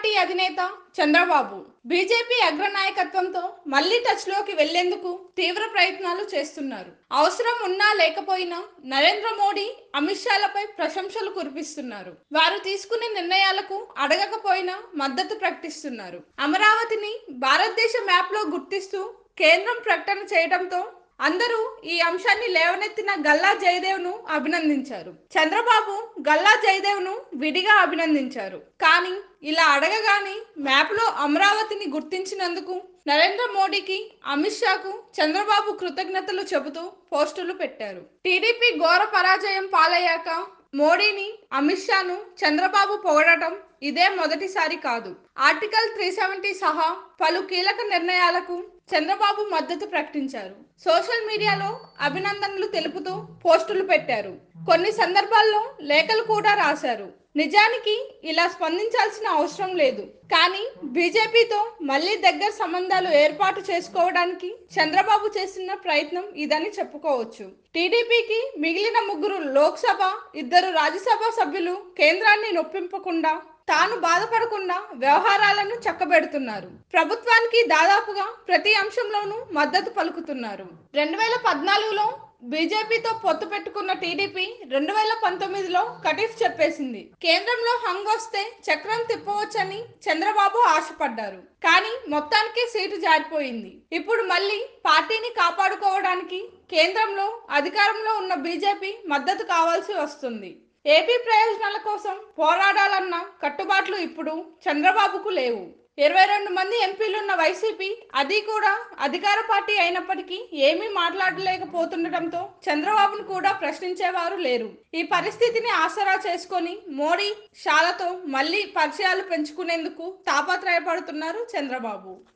party అధినేత Chandrababu BJP అగ్రనాయకత్వంతో మళ్లీ touch లోకి వెళ్లేందుకు తీవ్ర ప్రయత్నాలు చేస్తున్నారు అవసరం ఉన్నా లేకపోయినా నరేంద్ర మోడీ అమిత్ షాలపై ప్రశంసలు కురిపిస్తున్నారు వారు తీసుకునే నిర్ణయాలకు అడగకపోయినా మద్దతు ప్రకటిస్తున్నారు అమరావతిని భారతదేశ మ్యాప్ లో గుర్తిస్తూ కేంద్రం ప్రకటన చేయడంతో అందరూ ఈ అంశాన్ని లేవనెత్తిన గల్లా జయదేవ్ ను అభినందించారు చంద్రబాబు గల్లా జయదేవ్ ను విడిగా అభినందించారు కానీ ఇలా అడగగానే మ్యాప్ లో అమరావతిని గుర్తించినందుకు నరేంద్ర మోడీకి అమిత్ షాకు చంద్రబాబు కృతజ్ఞతలు చెబుతూ పోస్టులు పెట్టారు టీడీపీ ఘోర పరాజయం పాలయ్యాక మోడీని అమిత్ షాను చంద్రబాబు పొగడటం ఇదే మొదటిసారి కాదు ఆర్టికల్ త్రీ సెవెంటీ సహా పలు కీలక నిర్ణయాలకు చంద్రబాబు మద్దతు ప్రకటించారు సోషల్ మీడియాలో అభినందనలు తెలుపుతూ పోస్టులు పెట్టారు కొన్ని సందర్భాల్లో లేఖలు కూడా రాశారు నిజానికి ఇలా స్పందించాల్సిన అవసరం లేదు కానీ బీజేపీతో మళ్ళీ దగ్గర సంబంధాలు ఏర్పాటు చేసుకోవడానికి చంద్రబాబు చేస్తున్న ప్రయత్నం ఇదని చెప్పుకోవచ్చు టీడీపీకి మిగిలిన ముగ్గురు లోక్సభ ఇద్దరు రాజ్యసభ సభ్యులు కేంద్రాన్ని నొప్పింపకుండా తాను బాధపడకుండా వ్యవహారాలను చక్కబెడుతున్నారు ప్రభుత్వానికి దాదాపుగా ప్రతి అంశంలోనూ మద్దతు పలుకుతున్నారు రెండు వేల పద్నాలుగులో బీజేపీతో పొత్తు పెట్టుకున్న టీడీపీ రెండు వేల పంతొమ్మిదిలో కటీఫ్ చెప్పేసింది కేంద్రంలో హంగ్ వస్తే చక్రం తిప్పవచ్చని చంద్రబాబు ఆశపడ్డారు కానీ మొత్తానికి సీటు జారిపోయింది ఇప్పుడు మళ్ళీ పార్టీని కాపాడుకోవడానికి కేంద్రంలో అధికారంలో ఉన్న బీజేపీ మద్దతు కావాల్సి వస్తుంది ఏపీ ప్రయోజనాల కోసం పోరాడాలన్న కట్టుబాట్లు ఇప్పుడు చంద్రబాబుకు లేవు ఇరవై రెండు మంది ఎంపీలున్న వైసీపీ అది కూడా అధికార పార్టీ అయినప్పటికీ ఏమీ మాట్లాడలేకపోతుండటంతో చంద్రబాబును కూడా ప్రశ్నించేవారు లేరు ఈ పరిస్థితిని ఆసరా చేసుకొని మోడీ షాలతో మళ్ళీ పరిచయాలు పెంచుకునేందుకు తాపత్రయపడుతున్నారు చంద్రబాబు